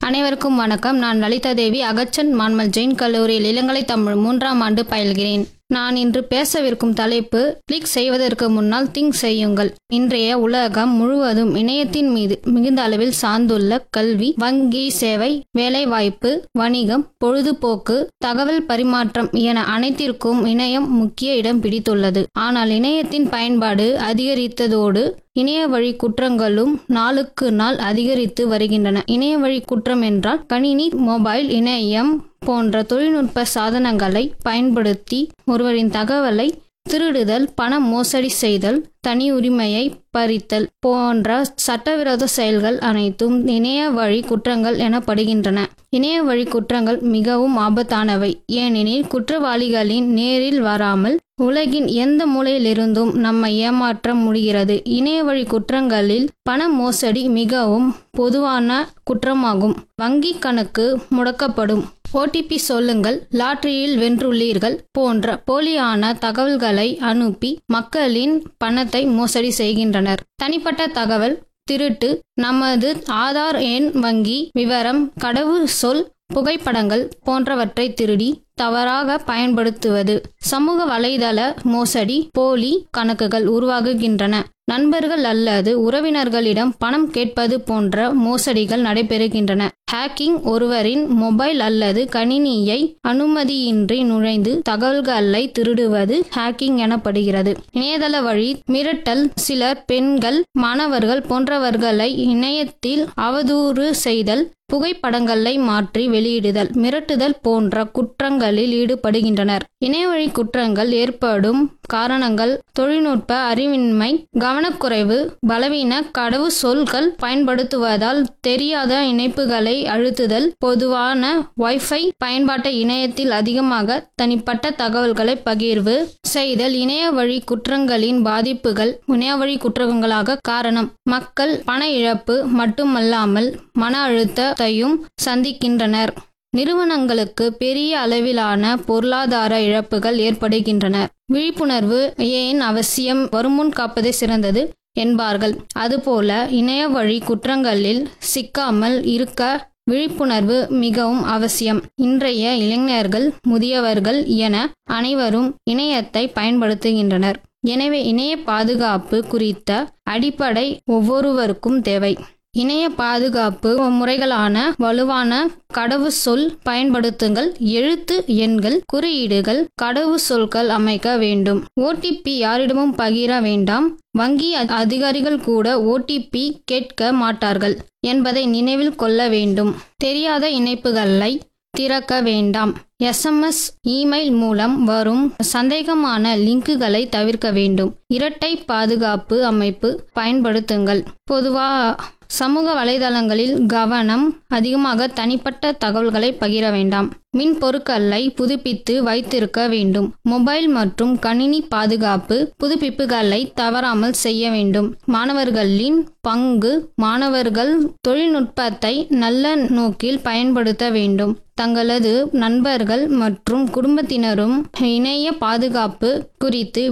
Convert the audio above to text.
அனைவருக்கும் வணக்கம் நான் லலிதா தேவி அகச்சன் மான்மல் ஜெயின் கல்லூரியில் இளங்கலை தமிழ் மூன்றாம் ஆண்டு பயில்கிறேன் நான் இன்று பேசவிருக்கும் தலைப்பு கிளிக் செய்வதற்கு முன்னால் திங்க் செய்யுங்கள் இன்றைய உலகம் முழுவதும் இணையத்தின் மீது மிகுந்த அளவில் சார்ந்துள்ள கல்வி வங்கி சேவை வேலைவாய்ப்பு வணிகம் பொழுதுபோக்கு தகவல் பரிமாற்றம் என அனைத்திற்கும் இணையம் முக்கிய இடம் பிடித்துள்ளது ஆனால் இணையத்தின் பயன்பாடு அதிகரித்ததோடு இணைய வழி குற்றங்களும் நாளுக்கு நாள் அதிகரித்து வருகின்றன இணைய வழி குற்றம் என்றால் கணினி மொபைல் இணையம் போன்ற தொழில்நுட்ப சாதனங்களை பயன்படுத்தி ஒருவரின் தகவலை திருடுதல் பண மோசடி செய்தல் தனி உரிமையை பறித்தல் போன்ற சட்டவிரோத செயல்கள் அனைத்தும் இணைய வழி குற்றங்கள் எனப்படுகின்றன இணைய வழி குற்றங்கள் மிகவும் ஆபத்தானவை ஏனெனில் குற்றவாளிகளின் நேரில் வராமல் உலகின் எந்த மூலையிலிருந்தும் நம்மை ஏமாற்ற முடிகிறது இணைய வழி குற்றங்களில் பண மோசடி மிகவும் பொதுவான குற்றமாகும் வங்கி கணக்கு முடக்கப்படும் ஓடிபி சொல்லுங்கள் லாட்டரியில் வென்றுள்ளீர்கள் போன்ற போலியான தகவல்களை அனுப்பி மக்களின் பணத்தை மோசடி செய்கின்றனர் தனிப்பட்ட தகவல் திருட்டு நமது ஆதார் எண் வங்கி விவரம் கடவுள் சொல் புகைப்படங்கள் போன்றவற்றை திருடி தவறாக பயன்படுத்துவது சமூக வலைதள மோசடி போலி கணக்குகள் உருவாகுகின்றன நண்பர்கள் அல்லது உறவினர்களிடம் பணம் கேட்பது போன்ற மோசடிகள் நடைபெறுகின்றன ஹேக்கிங் ஒருவரின் மொபைல் அல்லது கணினியை அனுமதியின்றி நுழைந்து தகவல்களை திருடுவது ஹேக்கிங் எனப்படுகிறது இணையதள வழி மிரட்டல் சிலர் பெண்கள் மாணவர்கள் போன்றவர்களை இணையத்தில் அவதூறு செய்தல் புகைப்படங்களை மாற்றி வெளியிடுதல் மிரட்டுதல் போன்ற குற்றங்களில் ஈடுபடுகின்றனர் இணையவழி குற்றங்கள் ஏற்படும் காரணங்கள் தொழில்நுட்ப அறிவின்மை கவனக்குறைவு பலவீன கடவு சொல்கள் பயன்படுத்துவதால் தெரியாத இணைப்புகளை அழுத்துதல் பொதுவான வைஃபை பயன்பாட்டை இணையத்தில் அதிகமாக தனிப்பட்ட தகவல்களை பகிர்வு செய்தல் இணைய வழி குற்றங்களின் பாதிப்புகள் இணைய வழி குற்றங்களாக காரணம் மக்கள் பண இழப்பு மட்டுமல்லாமல் மன அழுத்தத்தையும் சந்திக்கின்றனர் நிறுவனங்களுக்கு பெரிய அளவிலான பொருளாதார இழப்புகள் ஏற்படுகின்றன விழிப்புணர்வு ஏன் அவசியம் வருமுன் காப்பதே சிறந்தது என்பார்கள் அதுபோல இணைய வழி குற்றங்களில் சிக்காமல் இருக்க விழிப்புணர்வு மிகவும் அவசியம் இன்றைய இளைஞர்கள் முதியவர்கள் என அனைவரும் இணையத்தை பயன்படுத்துகின்றனர் எனவே இணைய பாதுகாப்பு குறித்த அடிப்படை ஒவ்வொருவருக்கும் தேவை இணைய பாதுகாப்பு முறைகளான வலுவான கடவு சொல் பயன்படுத்துங்கள் எழுத்து எண்கள் குறியீடுகள் கடவு சொற்கள் அமைக்க வேண்டும் ஓடிபி யாரிடமும் பகிர வேண்டாம் வங்கி அதிகாரிகள் கூட ஓடிபி கேட்க மாட்டார்கள் என்பதை நினைவில் கொள்ள வேண்டும் தெரியாத இணைப்புகளை திறக்க வேண்டாம் எஸ்எம்எஸ் இமெயில் மூலம் வரும் சந்தேகமான லிங்குகளை தவிர்க்க வேண்டும் இரட்டை பாதுகாப்பு அமைப்பு பயன்படுத்துங்கள் பொதுவா சமூக வலைதளங்களில் கவனம் அதிகமாக தனிப்பட்ட தகவல்களை பகிர வேண்டாம் மின் பொருட்களை புதுப்பித்து வைத்திருக்க வேண்டும் மொபைல் மற்றும் கணினி பாதுகாப்பு புதுப்பிப்புகளை தவறாமல் செய்ய வேண்டும் மாணவர்களின் பங்கு மாணவர்கள் தொழில்நுட்பத்தை நல்ல நோக்கில் பயன்படுத்த வேண்டும் தங்களது நண்பர்கள் மற்றும் குடும்பத்தினரும் இணைய பாதுகாப்பு குறித்து